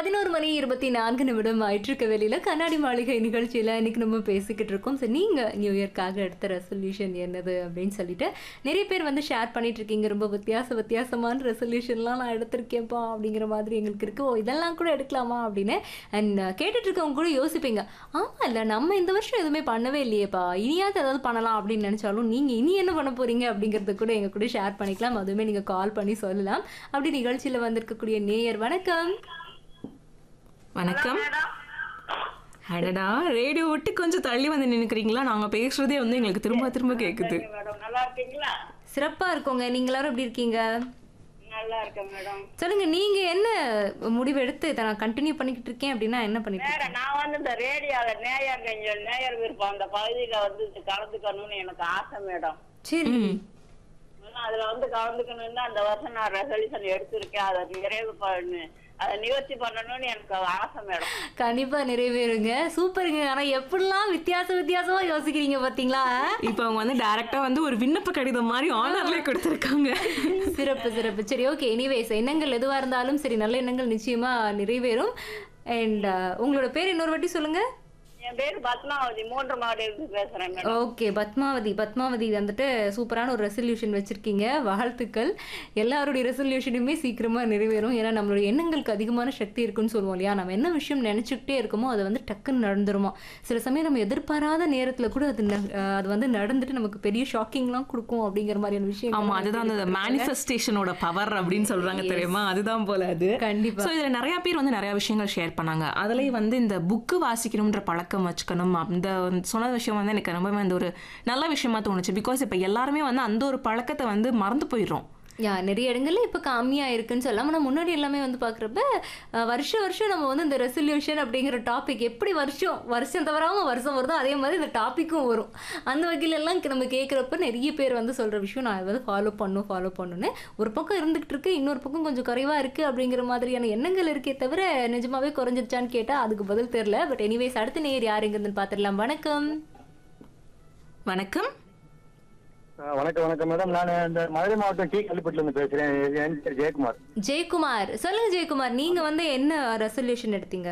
பதினோரு மணி இருபத்தி நான்கு நிமிடம் ஆயிட்டிருக்க வெளியில கண்ணாடி மாளிகை நிகழ்ச்சியில இன்னைக்கு நம்ம பேசிக்கிட்டு இருக்கோம் சரி நீங்க நியூ இயர்க்காக எடுத்த ரெசல்யூஷன் என்னது அப்படின்னு சொல்லிட்டு நிறைய பேர் வந்து ஷேர் பண்ணிட்டு இருக்கீங்க ரொம்ப வித்தியாச வித்தியாசமான ரெசல்யூஷன்லாம் நான் எடுத்திருக்கேன்ப்பா அப்படிங்கிற மாதிரி எங்களுக்கு இருக்கு ஓ இதெல்லாம் கூட எடுக்கலாமா அப்படின்னு அண்ட் கேட்டுட்டு இருக்கவங்க கூட யோசிப்பீங்க ஆமா இல்ல நம்ம இந்த வருஷம் எதுவுமே பண்ணவே இல்லையேப்பா இனியாவது ஏதாவது பண்ணலாம் அப்படின்னு நினைச்சாலும் நீங்க இனி என்ன பண்ண போறீங்க அப்படிங்கறது கூட எங்க கூட ஷேர் பண்ணிக்கலாம் அதுவுமே நீங்க கால் பண்ணி சொல்லலாம் அப்படி நிகழ்ச்சியில வந்திருக்கக்கூடிய நேயர் வணக்கம் வணக்கம் அடடா ரேடியோ விட்டு கொஞ்சம் தள்ளி வந்து நின்னுக்கிறீங்களா நாங்க பேசுறதே வந்து எங்களுக்கு திரும்ப திரும்ப கேக்குது மேடம் நல்லா இருக்கீங்களா சிறப்பா இருக்கோங்க நீங்க எல்லாரும் எப்படி இருக்கீங்க நல்லா இருக்கேன் மேடம் சொல்லுங்க நீங்க என்ன முடிவு எடுத்து இதை நான் கண்டினியூ பண்ணிக்கிட்டு இருக்கேன் அப்படின்னா என்ன பண்ணிட்டு வேற இருக்கீங்க? நான் வந்து இந்த ரேடியோல நேயர் நெஞ்சல் நேயர் விருப்பம் அந்த பகுதியில வந்து கலந்துக்கணும்னு எனக்கு ஆசை மேடம் சரி ஆனா அதுல வந்து கலந்துக்கணும்னு அந்த வருஷம் நான் ரெசல்யூஷன் எடுத்திருக்கேன் அதை நிறைவு பண்ணு அதை நிவர்த்தி பண்ணணும்னு எனக்கு ஆசை மேடம் கண்டிப்பா நிறைவேறுங்க சூப்பருங்க ஆனா எப்படிலாம் வித்தியாச வித்தியாசமா யோசிக்கிறீங்க பாத்தீங்களா இப்போ அவங்க வந்து டைரக்டா வந்து ஒரு விண்ணப்ப கடிதம் மாதிரி ஆனர்லயே கொடுத்துருக்காங்க சிறப்பு சிறப்பு சரி ஓகே எனிவேஸ் எண்ணங்கள் எதுவா இருந்தாலும் சரி நல்ல எண்ணங்கள் நிச்சயமா நிறைவேறும் அண்ட் உங்களோட பேர் இன்னொரு வாட்டி சொல்லுங்க என் பேரு பத்மாவதி மூன்று மாடி இருந்து பேசுறேன் மேடம் ஓகே பத்மாவதி பத்மாவதி வந்துட்டு சூப்பரான ஒரு ரெசல்யூஷன் வச்சிருக்கீங்க வாழ்த்துக்கள் எல்லாருடைய ரெசல்யூஷனுமே சீக்கிரமா நிறைவேறும் ஏன்னா நம்மளுடைய எண்ணங்களுக்கு அதிகமான சக்தி இருக்குன்னு சொல்லுவோம் இல்லையா நம்ம என்ன விஷயம் நினைச்சுக்கிட்டே இருக்கோமோ அது வந்து டக்குன்னு நடந்துருமா சில சமயம் நம்ம எதிர்பாராத நேரத்துல கூட அது ந- அஹ் அது வந்து நடந்துட்டு நமக்கு பெரிய ஷாக்கிங்லாம் கொடுக்கும் அப்படிங்கிற மாதிரியான விஷயம் ஆமா அதுதான் அந்த மேனிஃபெஸ்டேஷனோட பவர் அப்படின்னு சொல்றாங்க தெரியுமா அதுதான் போல அது கண்டிப்பா ஸோ இதுல நிறைய பேர் வந்து நிறைய விஷயங்கள் ஷேர் பண்ணாங்க அதுலயும் வந்து இந்த புக்கு வாசிக்கணும்ன்ற பழக்கம் வச்சுக்கணும் அந்த சொன்ன விஷயம் வந்து எனக்கு ரொம்பவே அந்த ஒரு நல்ல விஷயமா தோணுச்சு பிகாஸ் இப்ப எல்லாருமே வந்து அந்த ஒரு பழக்கத்தை வந்து மறந்து போயிடுறோம் யா நிறைய இடங்கள்ல இப்போ கம்மியாக இருக்குன்னு சொல்லலாம் ஆனால் முன்னாடி எல்லாமே வந்து பார்க்குறப்ப வருஷம் வருஷம் நம்ம வந்து இந்த ரெசல்யூஷன் அப்படிங்கிற டாபிக் எப்படி வருஷம் வருஷம் தவறாமல் வருஷம் வருதோ அதே மாதிரி இந்த டாப்பிக்கும் வரும் அந்த வகையில எல்லாம் நம்ம கேட்குறப்ப நிறைய பேர் வந்து சொல்கிற விஷயம் நான் வந்து ஃபாலோ பண்ணும் ஃபாலோ பண்ணுன்னு ஒரு பக்கம் இருந்துகிட்டு இருக்கு இன்னொரு பக்கம் கொஞ்சம் குறைவாக இருக்குது அப்படிங்கிற மாதிரியான எண்ணங்கள் இருக்கே தவிர நிஜமாவே குறைஞ்சிருச்சான்னு கேட்டால் அதுக்கு பதில் தெரில பட் எனிவேஸ் அடுத்த நேர் யார் எங்கேருந்து பார்த்துடலாம் வணக்கம் வணக்கம் ஆ, வணக்கம் வணக்கம் மேடம் நான் இந்த மதுரை மாவட்டம் டி கல்லுப்பட்டில இருந்து பேசுறேன் என் பேர் ஜெயக்குமார் ஜெயக்குமார் சொல்லுங்க ஜெயக்குமார் நீங்கள் வந்து என்ன ரெசல்யூஷன் எடுத்தீங்க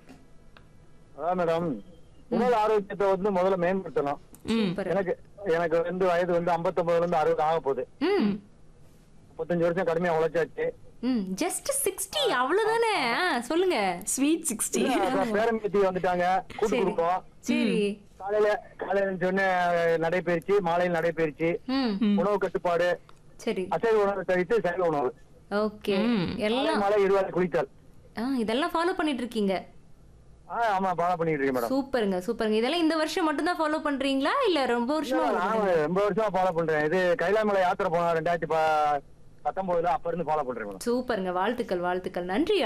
அதான் மேடம் உடல் ஆரோக்கியத்தை வந்து முதல்ல மேம்படுத்தணும் சூப்பர் எனக்கு எனக்கு வந்து வயது வந்து 59 இருந்து அறுபது ஆக போகுது ம் முப்பத்தஞ்சு வருஷம் கடுமையா உழைச்சாச்சு ம் ஜஸ்ட் சிக்ஸ்டி அவ்வளவுதானே ஆ, சொல்லுங்க ஸ்வீட் சிக்ஸ்டி அப்புறம் பேரம்பேத்தி வந்துட்டாங்க கூட்டு சரி. குடும்பம் சரி காலையில காலையில சொன்ன நடைபயிற்சி மாலையில் நடைபயிற்சி ம் உணவு கட்டுப்பாடு சரி அசைவ உணவு தவிர்த்து சைவ உணவு ஓகே காலை எல்லாம் மாலை இருவாறு குளித்தல் ஆ இதெல்லாம் ஃபாலோ பண்ணிட்டு இருக்கீங்க ஆ ஆமா ஃபாலோ பண்ணிட்டு இருக்கேன் மேடம் சூப்பருங்க சூப்பருங்க இதெல்லாம் இந்த வருஷம் மட்டும் தான் ஃபாலோ பண்றீங்களா இல்ல ரொம்ப வருஷமா follow நான் பண்றீங்களா? ரொம்ப வருஷமா ஃபாலோ பண்றேன் இது கைலாமலை யாத்திரை போனா ரெண்டாயிரத்தி ப- பத்தொன்பதுல அப்ப இருந்து ஃபாலோ பண்றேன் மேடம் சூப்பருங்க வாழ்த்துக்கள் வாழ்த்துக்கள் நன்றி